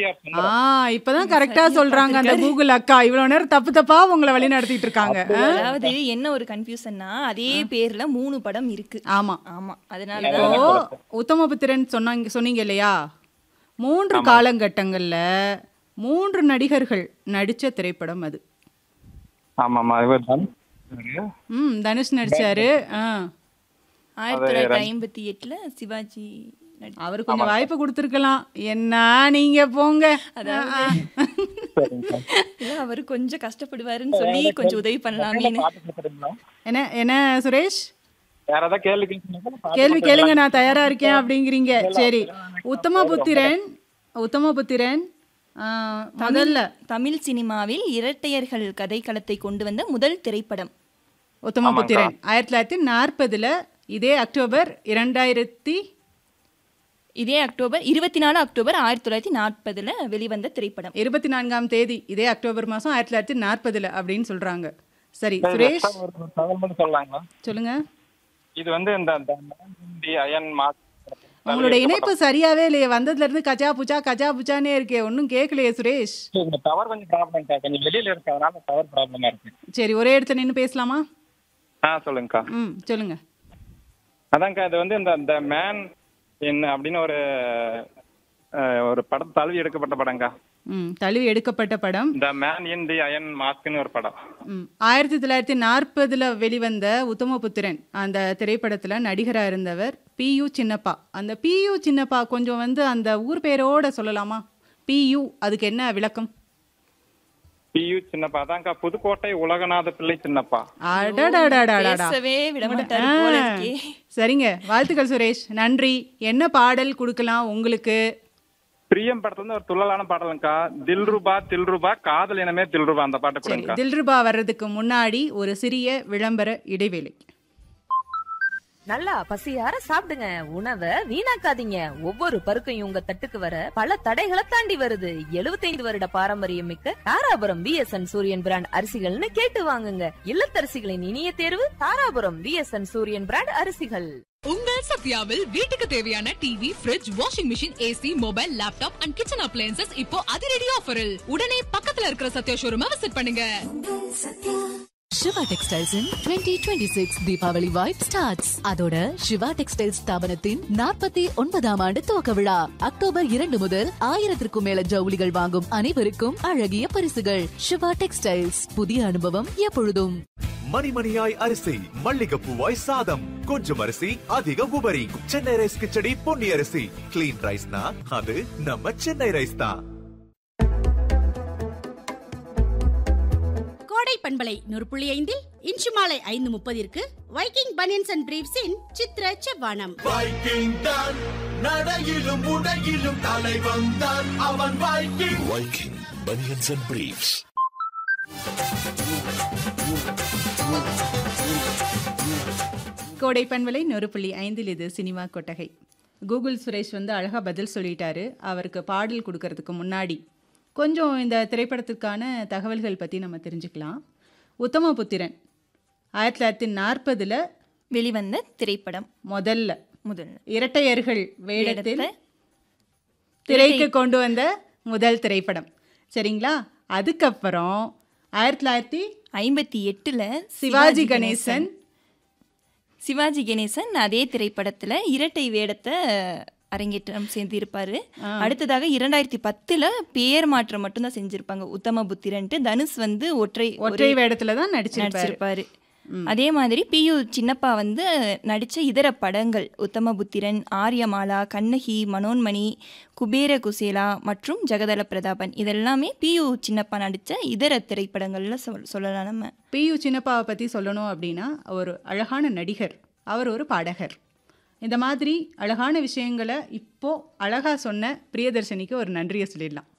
பெரியார் ஆ சுந்தரம் இப்பதான் கரெக்டா சொல்றாங்க அந்த கூகுள் அக்கா இவ்வளவு நேரம் தப்பு தப்பா உங்களை வழி நடத்திட்டு இருக்காங்க ஆ? அதாவது என்ன ஒரு கன்ஃபியூஷன்னா அதே பேர்ல மூணு படம் இருக்கு ஆமா ஆமா அதனால இப்போ உத்தமபுத்திரன் சொன்னாங்க சொன்னீங்க இல்லையா மூன்று காலகட்டங்கள்ல மூன்று நடிகர்கள் நடிச்ச திரைப்படம் அது ஆமாமா இவர் தான் ம் தனுஷ் நடிச்சாரு ஆ ஆயிரத்தி தொள்ளாயிரத்தி ஐம்பத்தி எட்டுல சிவாஜி நடி- அவர் கொஞ்சம் வாய்ப்பு கொடுத்துருக்கலாம் என்ன நீங்க போங்க சரிங்க இல்ல அவர் கொஞ்சம் கஷ்டப்படுவாருன்னு சொல்லி கொஞ்சம் உதவி பண்ணலாமேன்னு பாட்டு கேட்குறீங்களா என்ன என்ன சுரேஷ் வேற ஏதாவது கேள்வி கேட்கணுங்களா கேள்வி கேளுங்க நான் தயாரா இருக்கேன் அப்படிங்கிறீங்க சரி உத்தமபுத்திரன் உத்தமபுத்திரன் ஆ, முதல்ல தமிழ் சினிமாவில் இரட்டையர்கள் கதைக்களத்தை கொண்டு வந்த முதல் திரைப்படம் உத்தமபுத்திரன் ஆயிரத்தி தொள்ளாயிரத்தி நாற்பதுல இதே அக்டோபர் இரண்டாயிரத்தி இதே அக்டோபர் இருபத்தி நாலு அக்டோபர் ஆயிரத்தி தொள்ளாயிரத்தி நாற்பதுல வெளிவந்த திரைப்படம் இருபத்தி நான்காம் தேதி இதே அக்டோபர் மாதம் ஆயிரத்தி தொள்ளாயிரத்தி நாற்பதுல அப்படின்னு சொல்றாங்க சரி சுரேஷ் ஒரு தகவல் மட்டும் சொல்லலாங்களா சொல்லுங்க இது வந்து இந்த இந்த தி அயன் மார்க் உங்களோட இணைப்பு சரியாவே இல்லையே வந்ததுல இருந்து கஜா புச்சா கஜா புச்சானே இருக்கே ஒன்றும் கேட்கலையே சுரேஷ் இந்த டவர் கொஞ்சம் ப்ராப்ளம்க்கா கொஞ்சம் வெளியில இருக்கு அதனால டவர் ப்ராப்ளமா இருக்கு சரி ஒரே இடத்துல நின்று பேசலாமா ஆ சொல்லுங்கக்கா ம் சொல்லுங்க அதான்க்கா இது வந்து இந்த இந்த மேன் என்ன அப்படின்னு ஒரு அஹ், ஒரு படம் தழுவி எடுக்கப்பட்ட படம்க்கா ம் தழுவி எடுக்கப்பட்ட படம் the man in the iron மாஸ்க்னு ஒரு படம் ம் ஆயிரத்தி தொள்ளாயிரத்தி நாற்பதுல வெளிவந்த உத்தமபுத்திரன் அந்த திரைப்படத்துல நடிகரா இருந்தவர் பியு சின்னப்பா அந்த பியு சின்னப்பா கொஞ்சம் வந்து அந்த ஊர் பேரோட சொல்லலாமா பியு அதுக்கு என்ன விளக்கம் பியு சின்னப்பா அதான்க்கா புதுக்கோட்டை உலகநாத பிள்ளை சின்னப்பா அடடடடடடா. பேசவே விட மாட்டாரு ஆ, போல இருக்கே. சரிங்க வாழ்த்துக்கள் சுரேஷ் நன்றி என்ன பாடல் கொடுக்கலாம் உங்களுக்கு பிரியம் படத்துல இருந்து ஒரு துள்ளலான பாடலுங்கக்கா தில்ருபா தில்ருபா காதல் இனமே தில்ருபா அந்த பாட்டு சரி கொடுங்கக்கா தில்ருபா வர்றதுக்கு முன்னாடி ஒரு சிறிய விளம்பர இடைவேளை நல்லா பசியார சாப்பிடுங்க உணவை வீணாக்காதீங்க ஒவ்வொரு பருக்கையும் உங்க தட்டுக்கு வர பல தடைகளை தாண்டி வருது 75 வருட பாரம்பரியம் மிக்க தாராபுரம் விஎஸ்என் சூரியன் பிராண்ட் அரிசிகள்னு கேட்டு வாங்குங்க இல்லத்தரசிகளின் இனிய தேர்வு தாராபுரம் விஎஸ்என் சூரியன் பிராண்ட் அரிசிகள் உங்கள் சத்யாவில் வீட்டுக்கு தேவையான TV fridge washing machine AC mobile laptop and kitchen appliances இப்போ அதிரடி ஆஃபரில் உடனே பக்கத்துல இருக்கிற சத்யா ஷோரூமை விசிட் பண்ணுங்க Siva textiles twenty twenty six Deepavali vibe starts அதோட சிவா டெக்ஸ்டைல்ஸ் ஸ்தாபனத்தின் நாற்பத்தி ஒன்பதாம் ஆண்டு துவக்க விழா அக்டோபர் இரண்டு முதல் ஆயிரத்திற்கும் மேல ஜவுளிகள் வாங்கும் அனைவருக்கும் அழகிய பரிசுகள் சிவா டெக்ஸ்டைல்ஸ் புதிய அனுபவம் எப்பொழுதும் மணிமணியாய் அரிசி மல்லிகைப்பூவாய் சாதம் கொஞ்சம் அரிசி அதிக உபரி சென்னை ரைஸ் கிச்சடி பொன்னி அரிசி கிளீன் ரைஸ்னா அது நம்ம சென்னை ரைஸ் தான் கோடை பண்பலை நூறு புள்ளி ஐந்தில் இன்று மாலை ஐந்து முப்பதிற்கு வைக்கிங் பனியன்ஸ் அண்ட் பிரீவ்ஸின் சித்ர செவ்வானம் வைக்கிங் தான் நடையிலும் உடையிலும் தலை வந்தான் அவன் Viking Viking banians and briefs கோடை பண்பலை நூறு புள்ளி ஐந்தில் இது சினிமா கொட்டகை கூகுள் சுரேஷ் வந்து அழகாக பதில் சொல்லிட்டாரு அவருக்கு பாடல் கொடுக்கறதுக்கு முன்னாடி கொஞ்சம் இந்த திரைப்படத்துக்கான தகவல்கள் பற்றி நம்ம தெரிஞ்சுக்கலாம் உத்தமபுத்திரன் ஆயிரத்தி தொள்ளாயிரத்தி நாற்பதில் வெளிவந்த திரைப்படம் முதல்ல முதல் இரட்டையர்கள் வேடத்தில் வேடத்துல திரைக்கு கொண்டு வந்த முதல் திரைப்படம் சரிங்களா அதுக்கப்புறம் ஆயிரத்தி தொள்ளாயிரத்தி ஐம்பத்தி எட்டுல சிவாஜி கணேசன் சிவாஜி கணேசன் அதே திரைப்படத்துல இரட்டை வேடத்தை அரங்கேற்றம் செய்திருப்பாரு அடுத்ததாக இரண்டாயிரத்தி பத்துல பெயர் மாற்றம் மட்டும்தான் செஞ்சிருப்பாங்க உத்தம புத்திரன்ட்டு தனுஷ் வந்து ஒற்றை ஒற்றை வேடத்துல தான் நடிச்சிருப்பாரு நடிச்சிருப்பாரு அதே மாதிரி பியு சின்னப்பா வந்து நடிச்ச இதர படங்கள் உத்தமபுத்திரன் ஆரியமாலா கண்ணகி மனோன்மணி குபேர குசேலா மற்றும் ஜெகதல பிரதாபன் இதெல்லாமே பியு சின்னப்பா நடிச்ச இதர திரைப்படங்கள்ல சொல் சொல்லலாம் நம்ம பியு சின்னப்பாவை பற்றி சொல்லணும் அப்படின்னா ஒரு அழகான நடிகர் அவர் ஒரு பாடகர் இந்த மாதிரி அழகான விஷயங்களை இப்போ அழகாக சொன்ன பிரியதர்ஷினிக்கு ஒரு நன்றியை சொல்லிடலாம்